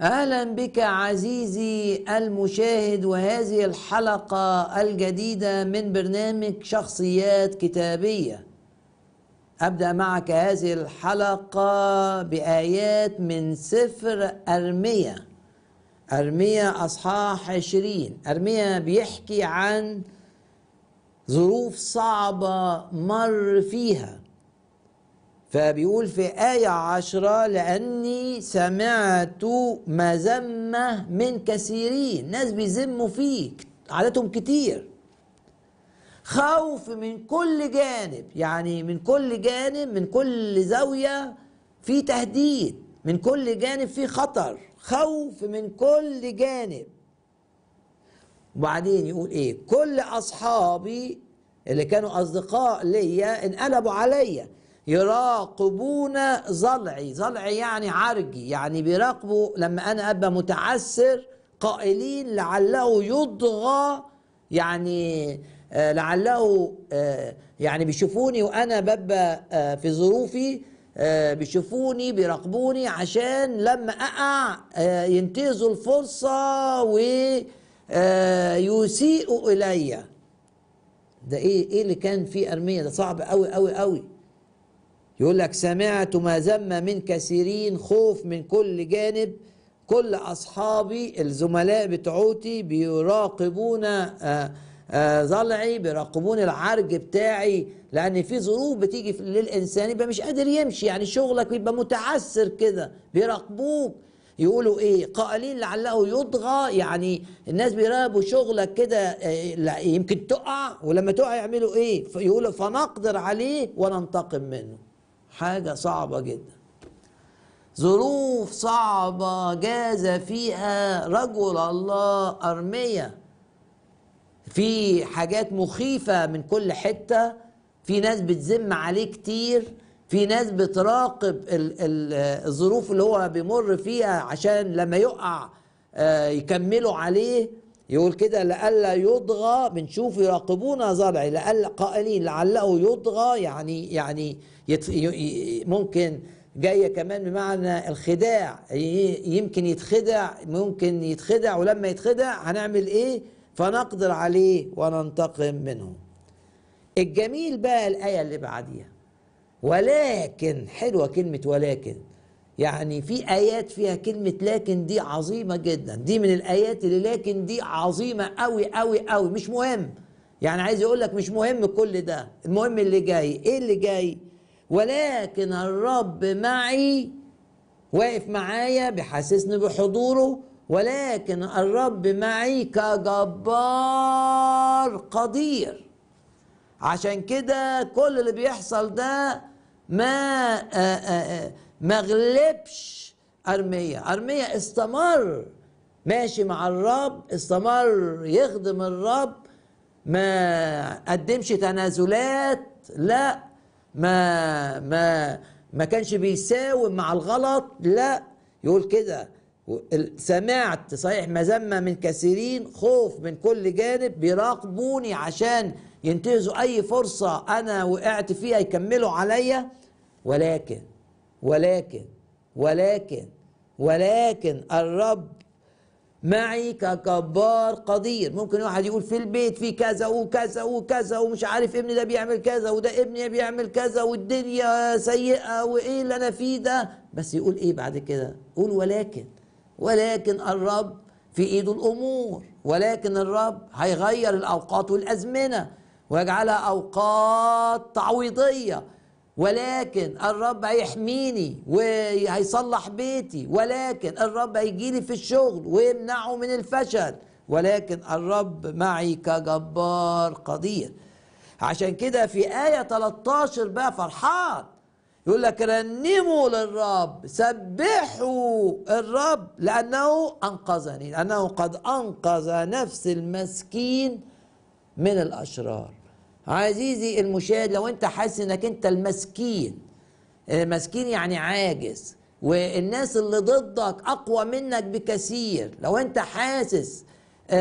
اهلا بك عزيزي المشاهد وهذه الحلقه الجديده من برنامج شخصيات كتابيه ابدا معك هذه الحلقه بايات من سفر ارميا ارميا اصحاح عشرين ارميا بيحكي عن ظروف صعبه مر فيها فبيقول في آية عشرة لأني سمعت مذمة من كثيرين ناس بيذموا فيك عادتهم كتير خوف من كل جانب يعني من كل جانب من كل زاوية في تهديد من كل جانب في خطر خوف من كل جانب وبعدين يقول ايه كل اصحابي اللي كانوا اصدقاء ليا انقلبوا عليا يراقبون ضلعي ضلعي يعني عرجي يعني بيراقبوا لما انا ابقى متعسر قائلين لعله يضغى يعني آه لعله آه يعني بيشوفوني وانا ببقى آه في ظروفي آه بيشوفوني بيراقبوني عشان لما اقع آه ينتهزوا الفرصه ويسيئوا الي ده ايه ايه اللي كان في ارميه ده صعب قوي قوي قوي يقول لك سمعت ما ذم من كثيرين خوف من كل جانب كل اصحابي الزملاء بتوعتي بيراقبون ضلعي بيراقبون العرج بتاعي لان في ظروف بتيجي للانسان يبقى مش قادر يمشي يعني شغلك بيبقى متعسر كده بيراقبوك يقولوا ايه قائلين لعله يضغى يعني الناس بيراقبوا شغلك كده يمكن تقع ولما تقع يعملوا ايه يقولوا فنقدر عليه وننتقم منه حاجة صعبة جدا ظروف صعبة جاز فيها رجل الله أرمية في حاجات مخيفة من كل حتة في ناس بتذم عليه كتير في ناس بتراقب ال ال الظروف اللي هو بيمر فيها عشان لما يقع يكملوا عليه يقول كده لئلا يضغى بنشوف يراقبون ضلعي لئلا قائلين لعله يضغى يعني يعني ممكن جايه كمان بمعنى الخداع يمكن يتخدع ممكن يتخدع ولما يتخدع هنعمل ايه فنقدر عليه وننتقم منه الجميل بقى الايه اللي بعديها ولكن حلوه كلمه ولكن يعني في ايات فيها كلمه لكن دي عظيمه جدا دي من الايات اللي لكن دي عظيمه قوي قوي قوي مش مهم يعني عايز يقول لك مش مهم كل ده المهم اللي جاي ايه اللي جاي ولكن الرب معي واقف معايا بيحسسني بحضوره ولكن الرب معي كجبار قدير عشان كده كل اللي بيحصل ده ما آآ آآ ما غلبش أرمية أرمية استمر ماشي مع الرب استمر يخدم الرب ما قدمش تنازلات لا ما ما ما كانش بيساوم مع الغلط لا يقول كده سمعت صحيح مذمة من كثيرين خوف من كل جانب بيراقبوني عشان ينتهزوا أي فرصة أنا وقعت فيها يكملوا عليا ولكن ولكن ولكن ولكن الرب معي كجبار قدير ممكن واحد يقول في البيت في كذا وكذا وكذا ومش عارف ابني ده بيعمل كذا وده ابني بيعمل كذا والدنيا سيئة وايه اللي انا فيه ده بس يقول ايه بعد كده قول ولكن ولكن الرب في ايده الامور ولكن الرب هيغير الاوقات والازمنه ويجعلها اوقات تعويضيه ولكن الرب هيحميني وهيصلح بيتي ولكن الرب هيجيلي في الشغل ويمنعه من الفشل ولكن الرب معي كجبار قدير عشان كده في آية 13 بقى فرحان يقول لك رنموا للرب سبحوا الرب لأنه أنقذني لأنه قد أنقذ نفس المسكين من الأشرار عزيزي المشاهد لو انت حاسس انك انت المسكين مسكين يعني عاجز والناس اللي ضدك اقوى منك بكثير لو انت حاسس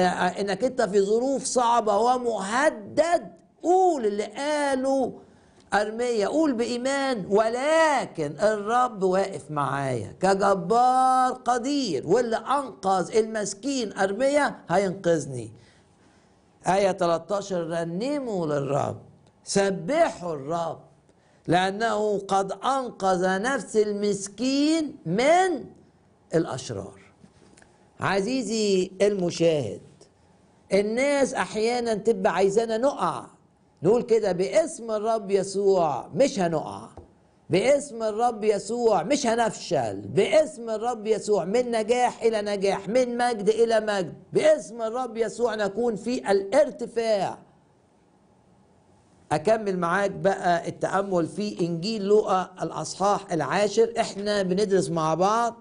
انك انت في ظروف صعبة ومهدد قول اللي قاله أرمية قول بإيمان ولكن الرب واقف معايا كجبار قدير واللي أنقذ المسكين أرمية هينقذني آية 13 رنموا للرب سبحوا الرب لأنه قد أنقذ نفس المسكين من الأشرار عزيزي المشاهد الناس أحيانا تبقى عايزانا نقع نقول كده باسم الرب يسوع مش هنقع باسم الرب يسوع مش هنفشل باسم الرب يسوع من نجاح إلى نجاح من مجد إلى مجد باسم الرب يسوع نكون في الارتفاع أكمل معاك بقى التأمل في إنجيل لوقا الأصحاح العاشر إحنا بندرس مع بعض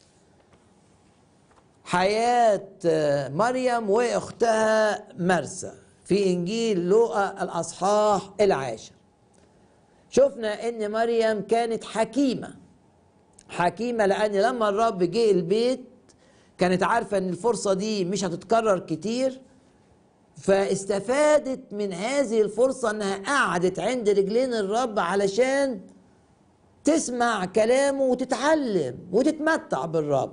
حياة مريم وأختها مرسى في إنجيل لوقا الأصحاح العاشر شفنا إن مريم كانت حكيمة حكيمة لأن لما الرب جه البيت كانت عارفة إن الفرصة دي مش هتتكرر كتير فاستفادت من هذه الفرصة إنها قعدت عند رجلين الرب علشان تسمع كلامه وتتعلم وتتمتع بالرب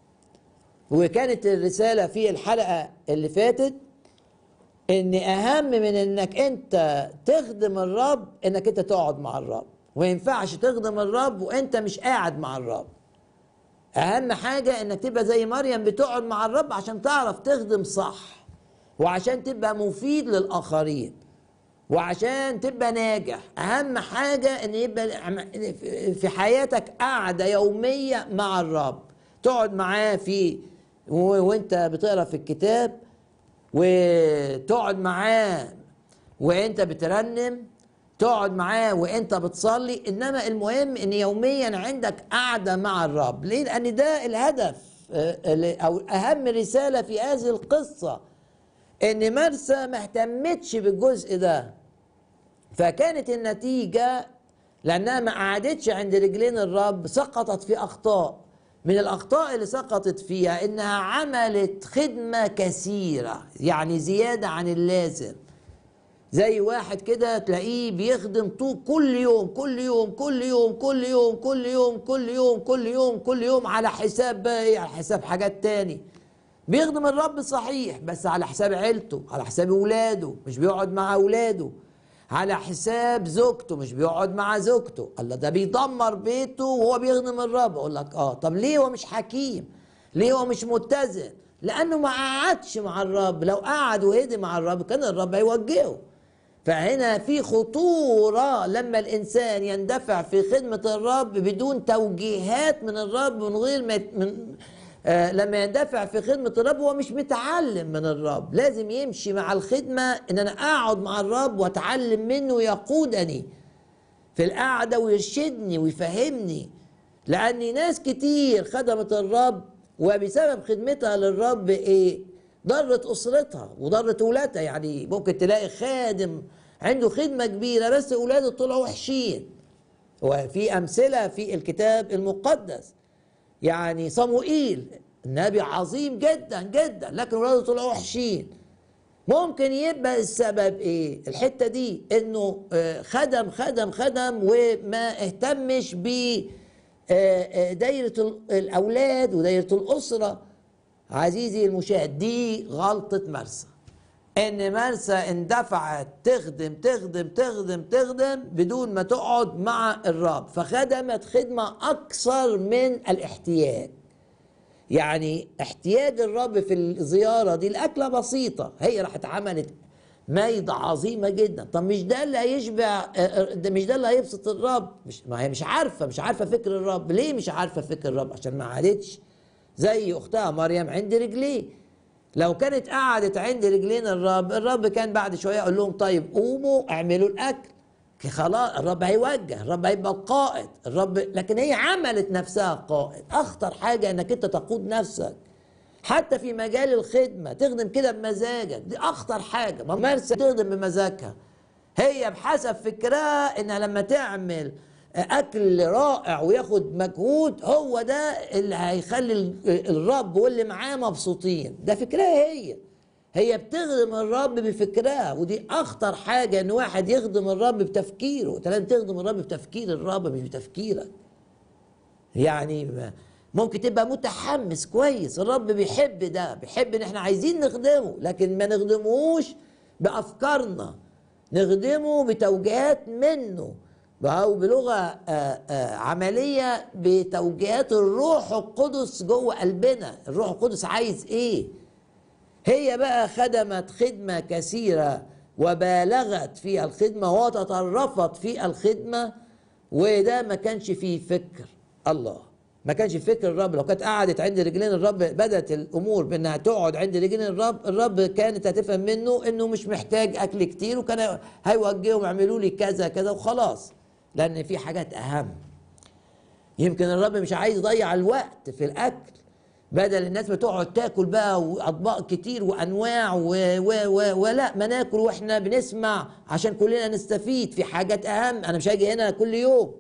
وكانت الرسالة في الحلقة اللي فاتت ان اهم من انك انت تخدم الرب انك انت تقعد مع الرب وما ينفعش تخدم الرب وانت مش قاعد مع الرب اهم حاجة انك تبقى زي مريم بتقعد مع الرب عشان تعرف تخدم صح وعشان تبقى مفيد للاخرين وعشان تبقى ناجح اهم حاجة ان يبقى في حياتك قعدة يومية مع الرب تقعد معاه في وانت بتقرا في الكتاب وتقعد معاه وانت بترنم تقعد معاه وانت بتصلي انما المهم ان يوميا عندك قعده مع الرب ليه لان ده الهدف او اهم رساله في هذه القصه ان مرسى ما اهتمتش بالجزء ده فكانت النتيجه لانها ما قعدتش عند رجلين الرب سقطت في اخطاء من الأخطاء اللي سقطت فيها إنها عملت خدمة كثيرة يعني زيادة عن اللازم زي واحد كده تلاقيه بيخدم طول كل يوم كل يوم كل يوم كل يوم كل يوم كل يوم كل يوم كل يوم على حساب بقى ايه على حساب حاجات تاني بيخدم الرب صحيح بس على حساب عيلته على حساب اولاده مش بيقعد مع اولاده على حساب زوجته مش بيقعد مع زوجته الله ده بيدمر بيته وهو بيخدم الرب اقول لك اه طب ليه هو مش حكيم ليه هو مش متزن لانه ما قعدش مع الرب لو قعد وهدي مع الرب كان الرب هيوجهه فهنا في خطورة لما الإنسان يندفع في خدمة الرب بدون توجيهات من الرب من غير ما من آه لما يندفع في خدمة الرب هو مش متعلم من الرب لازم يمشي مع الخدمة ان انا اقعد مع الرب واتعلم منه يقودني في القعدة ويرشدني ويفهمني لان ناس كتير خدمت الرب وبسبب خدمتها للرب ايه ضرت اسرتها وضرت ولادها يعني ممكن تلاقي خادم عنده خدمة كبيرة بس اولاده طلعوا وحشين وفي امثلة في الكتاب المقدس يعني صموئيل النبي عظيم جدا جدا لكن ولاده طلعوا وحشين ممكن يبقى السبب ايه الحته دي انه خدم خدم خدم وما اهتمش ب دايره الاولاد ودايره الاسره عزيزي المشاهد دي غلطه مرسى ان مرسى اندفعت تخدم تخدم تخدم تخدم بدون ما تقعد مع الرب فخدمت خدمه اكثر من الاحتياج يعني احتياج الرب في الزياره دي الاكله بسيطه هي راحت عملت مايدة عظيمة جدا طب مش ده اللي هيشبع ده مش ده اللي هيبسط الرب مش ما هي مش عارفة مش عارفة فكر الرب ليه مش عارفة فكر الرب عشان ما قعدتش زي أختها مريم عند رجليه لو كانت قعدت عند رجلين الرب الرب كان بعد شويه يقول لهم طيب قوموا اعملوا الاكل خلاص الرب هيوجه الرب هيبقى القائد الرب لكن هي عملت نفسها قائد اخطر حاجه انك انت تقود نفسك حتى في مجال الخدمه تخدم كده بمزاجك دي اخطر حاجه ما مرسى تخدم بمزاجها هي بحسب فكرها انها لما تعمل اكل رائع وياخد مجهود هو ده اللي هيخلي الرب واللي معاه مبسوطين ده فكرها هي هي بتخدم الرب بفكرها ودي اخطر حاجه ان واحد يخدم الرب بتفكيره انت لازم تخدم الرب بتفكير الرب مش بتفكيرك يعني ممكن تبقى متحمس كويس الرب بيحب ده بيحب ان احنا عايزين نخدمه لكن ما نخدموش بافكارنا نخدمه بتوجيهات منه او بلغه آآ آآ عمليه بتوجيهات الروح القدس جوه قلبنا الروح القدس عايز ايه هي بقى خدمت خدمه كثيره وبالغت في الخدمه وتطرفت في الخدمه وده ما كانش فيه فكر الله ما كانش فكر الرب لو كانت قعدت عند رجلين الرب بدات الامور بانها تقعد عند رجلين الرب الرب كانت هتفهم منه انه مش محتاج اكل كتير وكان هيوجههم اعملوا لي كذا كذا وخلاص لان في حاجات اهم يمكن الرب مش عايز يضيع الوقت في الاكل بدل الناس بتقعد تاكل بقى واطباق كتير وانواع و و و ولا ما ناكل واحنا بنسمع عشان كلنا نستفيد في حاجات اهم انا مش هاجي هنا كل يوم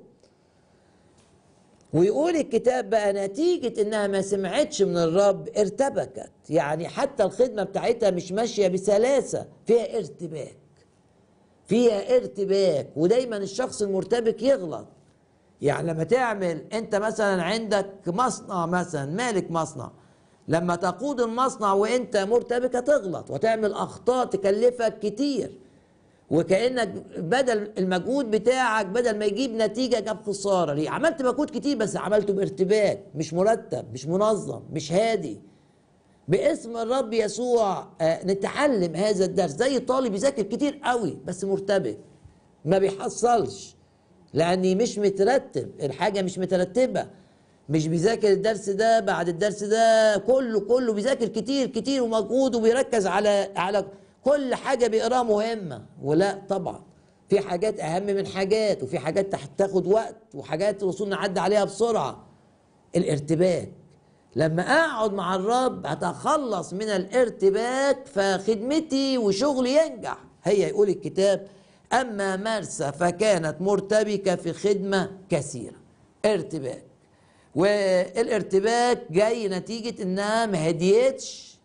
ويقول الكتاب بقى نتيجة انها ما سمعتش من الرب ارتبكت يعني حتى الخدمة بتاعتها مش ماشية بسلاسة فيها ارتباك فيها ارتباك ودايما الشخص المرتبك يغلط يعني لما تعمل انت مثلا عندك مصنع مثلا مالك مصنع لما تقود المصنع وانت مرتبك هتغلط وتعمل اخطاء تكلفك كتير وكانك بدل المجهود بتاعك بدل ما يجيب نتيجه جاب خساره ليه عملت مجهود كتير بس عملته بارتباك مش مرتب مش منظم مش هادي باسم الرب يسوع آه نتعلم هذا الدرس زي طالب يذاكر كتير قوي بس مرتبك ما بيحصلش لاني مش مترتب الحاجه مش مترتبه مش بيذاكر الدرس ده بعد الدرس ده كله كله بيذاكر كتير كتير ومجهود وبيركز على على كل حاجه بيقراها مهمه ولا طبعا في حاجات اهم من حاجات وفي حاجات تاخد وقت وحاجات الوصول نعدي عليها بسرعه الارتباك لما اقعد مع الرب اتخلص من الارتباك فخدمتي وشغلي ينجح هي يقول الكتاب اما مرسى فكانت مرتبكه في خدمه كثيره ارتباك والارتباك جاي نتيجه انها ما هديتش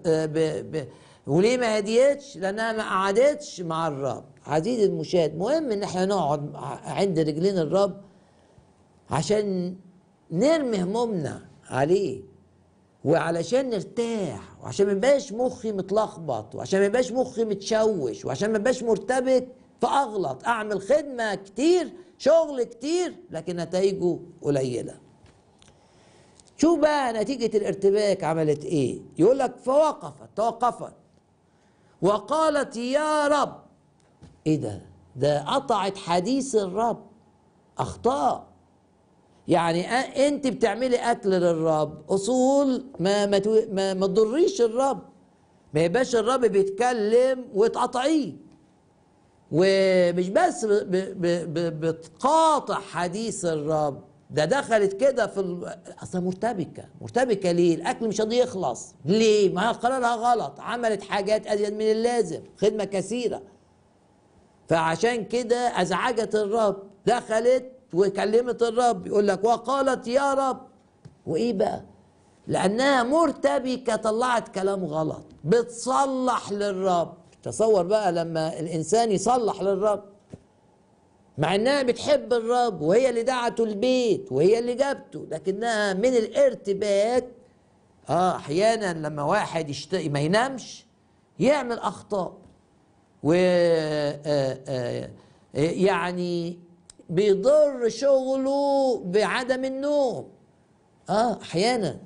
وليه ما هديتش لانها ما قعدتش مع الرب عزيزي المشاهد مهم ان احنا نقعد عند رجلين الرب عشان نرمي همومنا عليه وعلشان نرتاح وعشان ما يبقاش مخي متلخبط وعشان ما يبقاش مخي متشوش وعشان ما يبقاش مرتبك فاغلط اعمل خدمه كتير شغل كتير لكن نتائجه قليله شوف بقى نتيجه الارتباك عملت ايه يقول لك فوقفت توقفت وقالت يا رب ايه ده ده قطعت حديث الرب اخطاء يعني انت بتعملي اكل للرب اصول ما ما ما, ما تضريش الرب ما يبقاش الرب بيتكلم وتقاطعيه ومش بس ب ب ب بتقاطع حديث الرب ده دخلت كده في ال... اصلا مرتبكه مرتبكه ليه الاكل مش راضي يخلص ليه ما هي قرارها غلط عملت حاجات ازيد من اللازم خدمه كثيره فعشان كده ازعجت الرب دخلت وكلمت الرب يقول لك وقالت يا رب وايه بقى لانها مرتبكه طلعت كلام غلط بتصلح للرب تصور بقى لما الانسان يصلح للرب مع انها بتحب الرب وهي اللي دعته البيت وهي اللي جابته لكنها من الارتباك اه احيانا لما واحد يشتغل ما ينامش يعمل اخطاء و آه آه يعني بيضر شغله بعدم النوم اه احيانا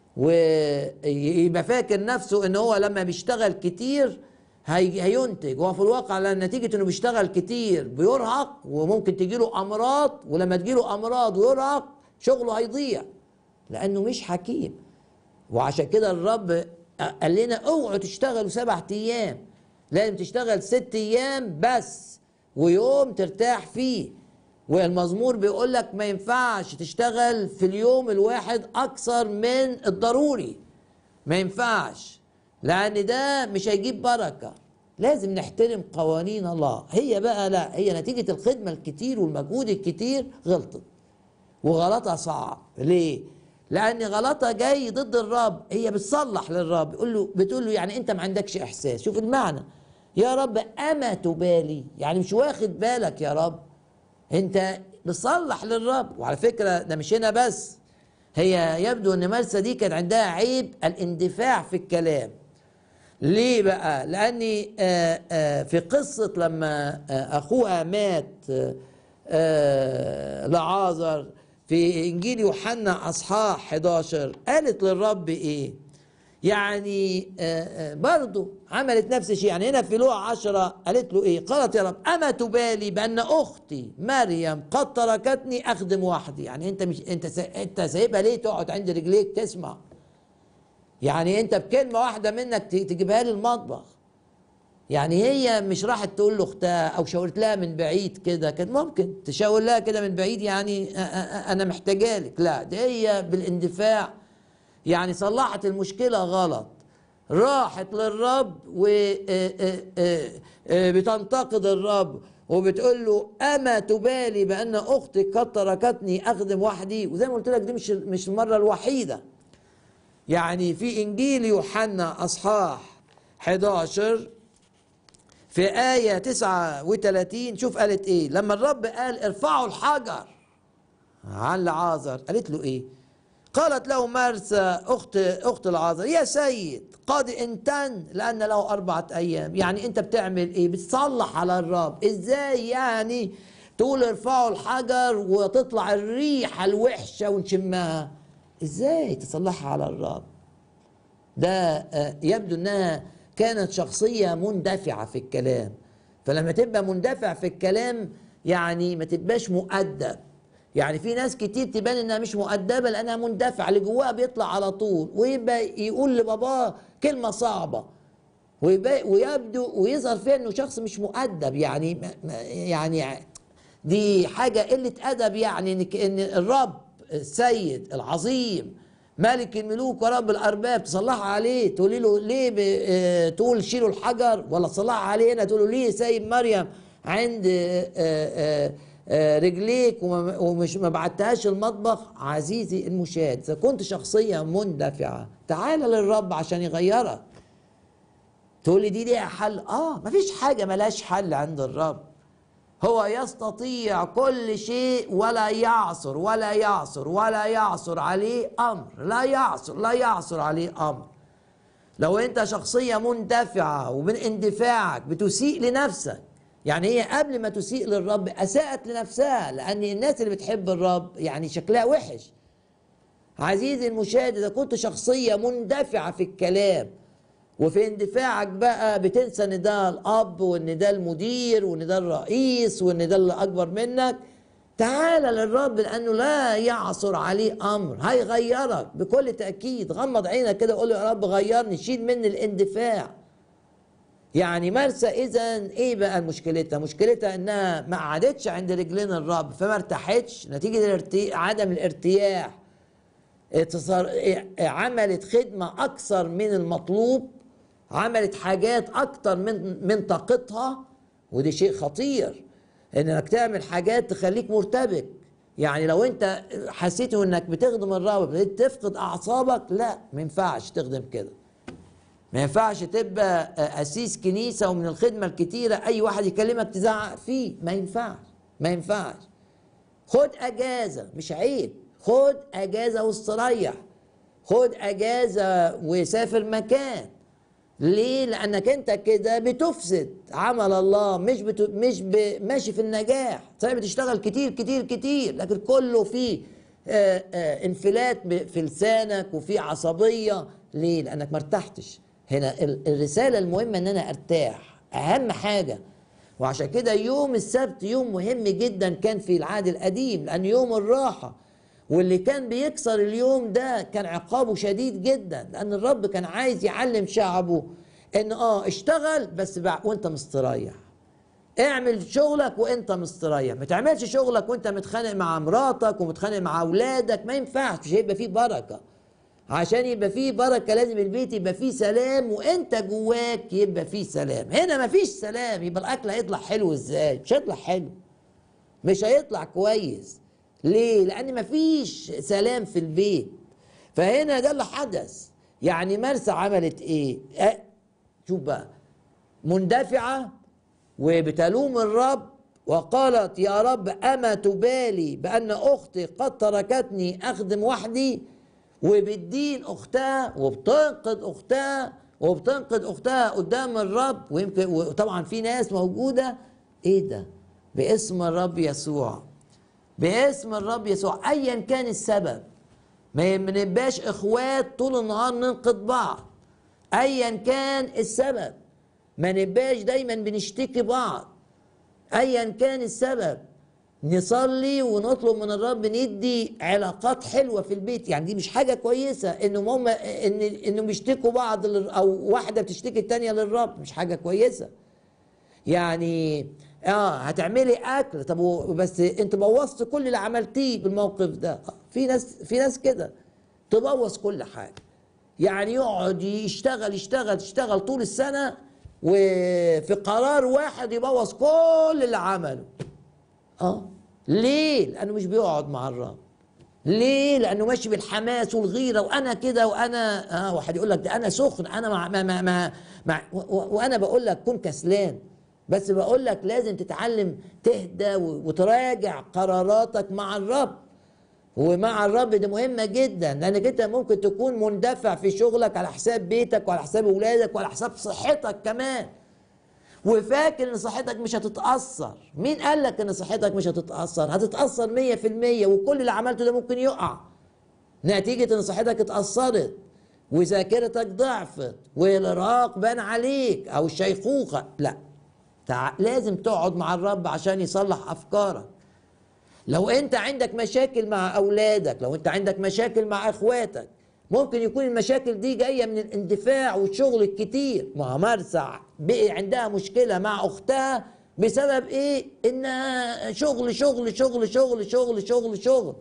ويبقى فاكر نفسه ان هو لما بيشتغل كتير هي هينتج هو في الواقع لان نتيجه انه بيشتغل كتير بيرهق وممكن تجي له امراض ولما تجي له امراض ويرهق شغله هيضيع لانه مش حكيم وعشان كده الرب قال لنا اوعوا تشتغلوا سبعة ايام لازم تشتغل ست ايام بس ويوم ترتاح فيه والمزمور بيقول لك ما ينفعش تشتغل في اليوم الواحد اكثر من الضروري ما ينفعش لان ده مش هيجيب بركه لازم نحترم قوانين الله هي بقى لا هي نتيجه الخدمه الكتير والمجهود الكتير غلطت وغلطها صعب ليه لان غلطها جاي ضد الرب هي بتصلح للرب يقول له بتقول له يعني انت ما عندكش احساس شوف المعنى يا رب اما تبالي يعني مش واخد بالك يا رب انت بتصلح للرب وعلى فكره ده مش هنا بس هي يبدو ان مرسى دي كان عندها عيب الاندفاع في الكلام ليه بقى لاني آه، آه، في قصه لما آه، اخوها مات آه، آه، لعازر في انجيل يوحنا اصحاح 11 قالت للرب ايه يعني آه، آه، برضو عملت نفس الشيء يعني هنا في لوع عشرة قالت له ايه قالت يا رب اما تبالي بان اختي مريم قد تركتني اخدم وحدي يعني انت مش انت سا... انت سايبها ليه تقعد عند رجليك تسمع يعني انت بكلمه واحده منك ت- تجيبها لي المطبخ يعني هي مش راحت تقول له اختها او شاورت لها من بعيد كده كان ممكن تشاور لها كده من بعيد يعني أ- أ- أ- انا محتاجه لك لا ده هي بالاندفاع يعني صلحت المشكله غلط راحت للرب وبتنتقد الرب وبتقول له اما تبالي بان اختك قد تركتني اخدم وحدي وزي ما قلت لك دي مش مش المره الوحيده يعني في انجيل يوحنا اصحاح 11 في آية 39 شوف قالت إيه لما الرب قال ارفعوا الحجر عن لعازر قالت له إيه قالت له مرسى أخت أخت العازر يا سيد قد انتن لأن له أربعة أيام يعني أنت بتعمل إيه بتصلح على الرب إزاي يعني تقول ارفعوا الحجر وتطلع الريحة الوحشة ونشمها إزاي تصلحها على الرب ده آه، يبدو انها كانت شخصيه مندفعه في الكلام فلما تبقى مندفع في الكلام يعني ما تبقاش مؤدب يعني في ناس كتير تبان انها مش مؤدبه لانها مندفعه اللي جواها بيطلع على طول ويبقى يقول لباباه كلمه صعبه ويبقى ويبدو ويظهر فيها انه شخص مش مؤدب يعني ما- ما- يعني دي حاجه قله ادب يعني إنك- ان الرب السيد العظيم ملك الملوك ورب الارباب تصلحها عليه تقولي له ليه ب... آه، تقول شيلوا الحجر ولا تصلحها عليه هنا تقول له ليه سايب مريم عند آه، آه، آه، رجليك وما- ومش ما بعتهاش المطبخ عزيزي المشاهد اذا كنت شخصيه مندفعه تعال للرب عشان يغيرك تقول لي دي ليها حل اه مفيش حاجه ملهاش حل عند الرب هو يستطيع كل شيء ولا يعصر ولا يعصر ولا يعصر عليه امر لا يعصر لا يعصر عليه امر لو انت شخصيه مندفعه ومن اندفاعك بتسيء لنفسك يعني هي قبل ما تسيء للرب اساءت لنفسها لان الناس اللي بتحب الرب يعني شكلها وحش عزيزي المشاهد اذا كنت شخصيه مندفعه في الكلام وفي اندفاعك بقى بتنسى ان ده الاب وان ده المدير وان ده الرئيس وان ده اللي اكبر منك تعال للرب لانه لا يعصر عليه امر هيغيرك بكل تاكيد غمض عينك كده وقول له يا رب غيرني شيل مني الاندفاع يعني مرسى اذا ايه بقى مشكلتها مشكلتها انها ما قعدتش عند رجلين الرب فما ارتاحتش نتيجه الارتي... عدم الارتياح اتصار... عملت خدمة أكثر من المطلوب عملت حاجات أكثر من من طاقتها ودي شيء خطير إنك تعمل حاجات تخليك مرتبك يعني لو أنت حسيت إنك بتخدم الرب ابتديت تفقد أعصابك لا ما ينفعش تخدم كده ما ينفعش تبقى أسيس كنيسة ومن الخدمة الكتيرة أي واحد يكلمك تزعق فيه ما ينفعش ما ينفعش خد اجازه مش عيب خد اجازه واستريح خد اجازه وسافر مكان ليه لانك انت كده بتفسد عمل الله مش بت... مش ب... ماشي في النجاح صحيح بتشتغل كتير كتير كتير لكن كله فيه آه آه انفلات ب- في لسانك وفي عصبيه ليه لانك ما ارتحتش هنا ال- الرساله المهمه ان انا ارتاح اهم حاجه وعشان كده يوم السبت يوم مهم جدا كان في العهد القديم لأن يوم الراحة واللي كان بيكسر اليوم ده كان عقابه شديد جدا لأن الرب كان عايز يعلم شعبه إن آه اشتغل بس بع- وأنت مستريح اعمل شغلك وانت مستريح ما تعملش شغلك وانت متخانق مع مراتك ومتخانق مع اولادك ما ينفعش مش هيبقى فيه بركه عشان يبقى فيه بركه لازم البيت يبقى فيه سلام وانت جواك يبقى فيه سلام هنا ما فيش سلام يبقى الاكل هيطلع حلو ازاي مش هيطلع حلو مش هيطلع كويس ليه لان ما فيش سلام في البيت فهنا ده اللي حدث يعني مرسى عملت ايه أه شوف بقى مندفعة وبتلوم الرب وقالت يا رب أما تبالي بأن أختي قد تركتني أخدم وحدي وبتدين أختها وبتنقذ أختها وبتنقذ أختها قدام الرب ويمكن وطبعا في ناس موجودة إيه ده باسم الرب يسوع باسم الرب يسوع أيا كان السبب ما نبقاش إخوات طول النهار ننقذ بعض أيا كان السبب ما نبقاش دايما بنشتكي بعض ايا كان السبب نصلي ونطلب من الرب ندي علاقات حلوه في البيت يعني دي مش حاجه كويسه انه هم ان انه بيشتكوا بعض او واحده بتشتكي الثانيه للرب مش حاجه كويسه يعني اه هتعملي اكل طب بس انت بوظت كل اللي عملتيه بالموقف ده في ناس في ناس كده تبوظ كل حاجه يعني يقعد يشتغل يشتغل يشتغل طول السنه وفي قرار واحد يبوظ كل اللي عمله اه ليه لانه مش بيقعد مع الرب ليه لانه ماشي بالحماس والغيره وانا كده وانا اه واحد يقول لك ده انا سخن انا مع ما ما ما مع وانا بقول لك كن كسلان بس بقول لك لازم تتعلم تهدى وتراجع قراراتك مع الرب ومع الرب دي مهمة جدا لأنك أنت ممكن تكون مندفع في شغلك على حساب بيتك وعلى حساب أولادك وعلى حساب صحتك كمان وفاكر ان صحتك مش هتتأثر مين قال لك ان صحتك مش هتتأثر هتتأثر مية في المية وكل اللي عملته ده ممكن يقع نتيجة ان صحتك اتأثرت وذاكرتك ضعفت والإرهاق بان عليك أو الشيخوخة لا لازم تقعد مع الرب عشان يصلح أفكارك لو انت عندك مشاكل مع اولادك لو انت عندك مشاكل مع اخواتك ممكن يكون المشاكل دي جايه من الاندفاع والشغل الكتير ما مرسع بقي عندها مشكله مع اختها بسبب ايه انها شغل شغل شغل شغل شغل شغل شغل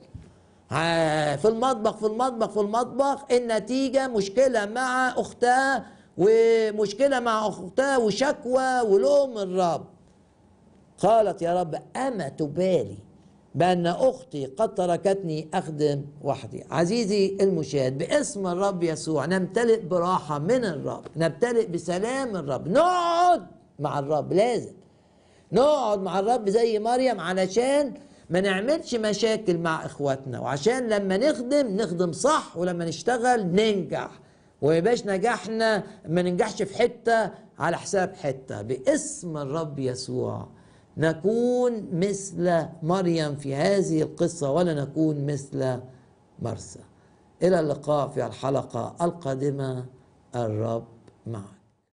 في المطبخ في المطبخ في المطبخ النتيجه مشكله مع اختها ومشكله مع اختها وشكوى ولوم الرب قالت يا رب اما تبالي بأن أختي قد تركتني أخدم وحدي عزيزي المشاهد باسم الرب يسوع نمتلئ براحة من الرب نمتلئ بسلام الرب نقعد مع الرب لازم نقعد مع الرب زي مريم علشان ما نعملش مشاكل مع اخواتنا وعشان لما نخدم نخدم صح ولما نشتغل ننجح ويبقاش نجحنا ما ننجحش في حتة على حساب حتة باسم الرب يسوع نكون مثل مريم في هذه القصة ولا نكون مثل مرسى إلى اللقاء في الحلقة القادمة الرب معك